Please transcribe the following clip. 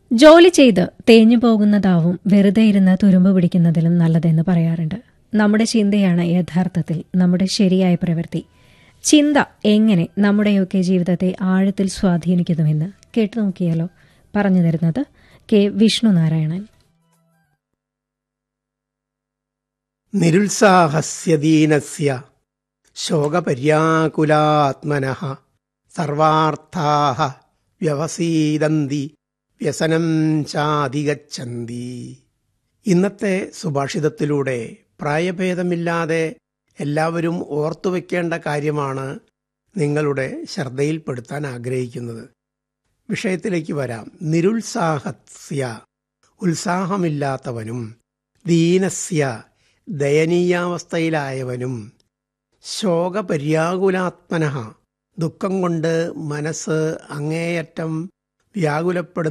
ജോലി ചെയ്ത് തേഞ്ഞു പോകുന്നതാവും വെറുതെ ഇരുന്ന് തുരുമ്പ് പിടിക്കുന്നതിലും നല്ലതെന്ന് പറയാറുണ്ട് നമ്മുടെ ചിന്തയാണ് യഥാർത്ഥത്തിൽ നമ്മുടെ ശരിയായ പ്രവൃത്തി ചിന്ത എങ്ങനെ നമ്മുടെയൊക്കെ ജീവിതത്തെ ആഴത്തിൽ സ്വാധീനിക്കുന്നുവെന്ന് കേട്ടു നോക്കിയാലോ പറഞ്ഞു തരുന്നത് കെ വിഷ്ണുനാരായണൻ നിരുത്സാഹസ്യദീനസ്യ ശോകപര്യാകുലാത്മനഃ സർവാർത്ഥാഃ വ്യവസീദന്തി വ്യസനം ചാധിഗച്ഛന്തി ഇന്നത്തെ സുഭാഷിതത്തിലൂടെ പ്രായഭേദമില്ലാതെ എല്ലാവരും ഓർത്തുവെക്കേണ്ട കാര്യമാണ് നിങ്ങളുടെ ശ്രദ്ധയിൽപ്പെടുത്താൻ ആഗ്രഹിക്കുന്നത് വിഷയത്തിലേക്ക് വരാം നിരുത്സാഹസ്യ ഉത്സാഹമില്ലാത്തവനും ദീനസ്യ ദയനീയാവസ്ഥയിലായവനും ശോകപര്യാകുലാത്മന ദുഃഖം കൊണ്ട് മനസ്സ് അങ്ങേയറ്റം വ്യാകുലപ്പെടുന്ന